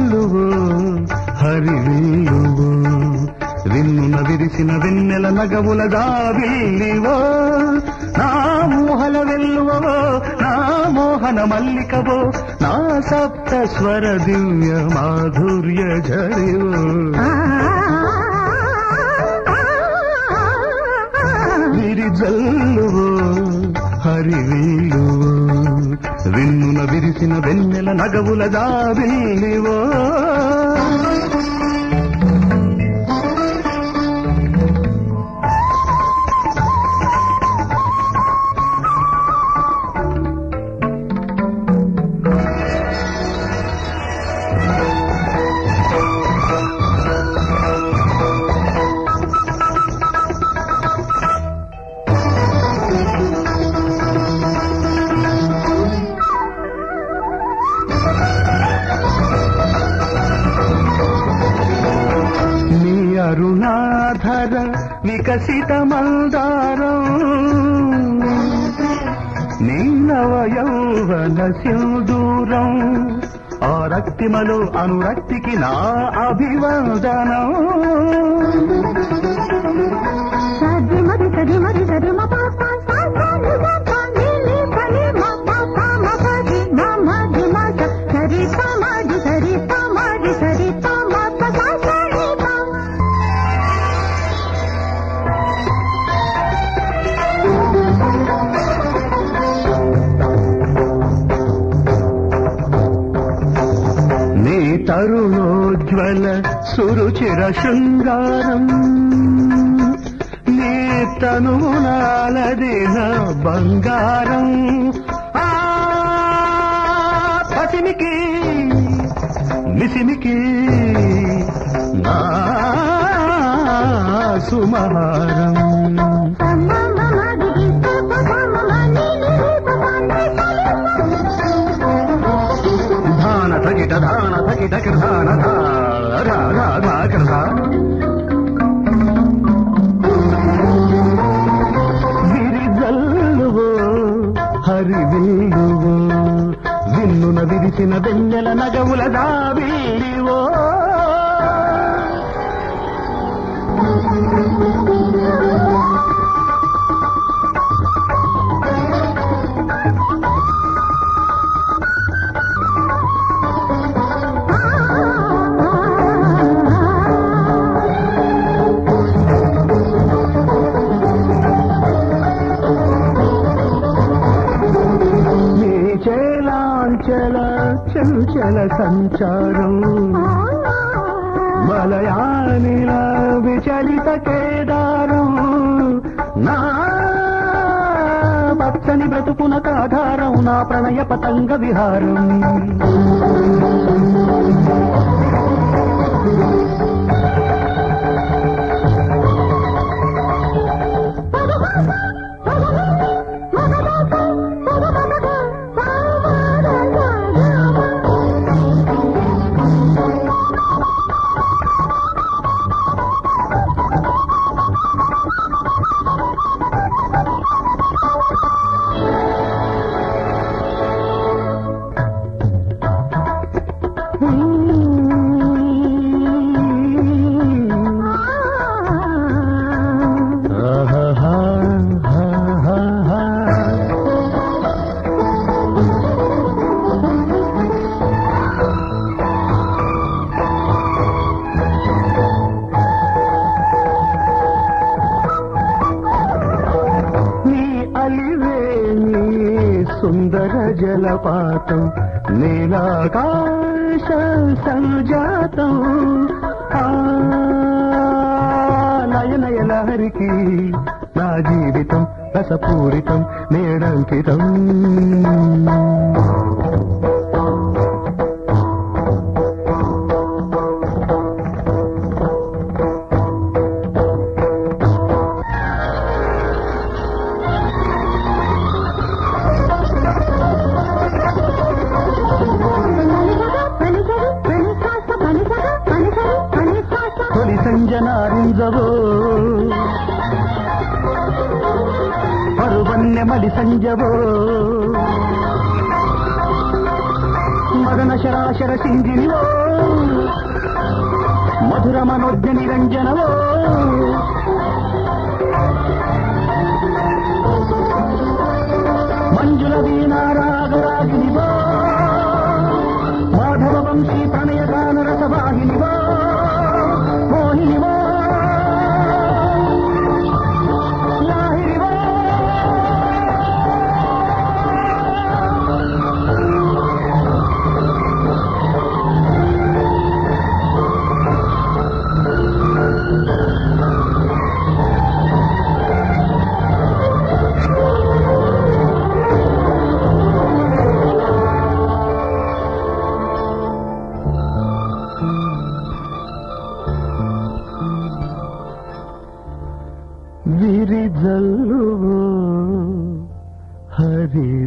జల్లువు హరివిల్లువు విన్నున విరిసిన వెన్నెల నగవుల దావిల్లివో నా మోహల వెల్లువో నా మోహన మల్లికవో నా సప్త స్వర దివ్య మాధుర్య ఝరివో విరి జల్లువో హరివిల్లువో విన్నున విరిసిన వెన్నెల నగవుల దావిల్లివో నీ అరుణాధర వికసిత మందారం నీ నవ యౌవన సింధూరం ఆ రక్తిమలో అనురక్తికి నా అభివందనం సది మరి సది మరి సది మ పా పా సా సా ని మ పా ని ని ప ని మ పా పా మ ప ది మ మ ది మ స సరి ప మ ది సరి ప మ ది సరి ప మ ప సా సా ని ప నీ తరుణోజ్వల సురుచిర శృంగారం నీ తనునాలదిన బంగారం ఆ పసిమికి మిసిమికి నా సుమహారం ప మ మ మ ది ది ప ప ప మ మ ని ని ని ప ప ని ప ని ధాన తగిట ధాన తగిట కృధాన ధా ధా ధా కృధ విరిజల్లువో హరివిల్లువో విన్నున విరిసిన వెన్నెల నగవుల దావిల్లివో నీ చేలాంచల చంచల సంచారం మలయానిల విచలిత కేదారం నా పచ్చని బ్రతుకున కాధారం నా ప్రణయ పతంగ విహారం నీ అలివేణి సుందర జలపాతం నీలాకాశ సంజాతం ఆ నయనయ లహరికి నా జీవితం రసపూరితం నేడంకితం తొలి సంజనారింజవో పరువన్నె మలి సంజవో మదన శరాశర సింగినివో మధుర మనోజ్ఞ నిరంజనవో మంజుల వీణారాగరాగినివో మాధవ వంశీ ప్రణయ గాన రసవాహినివో మోహినివో లాహిరివో విరిజల్లువో హరి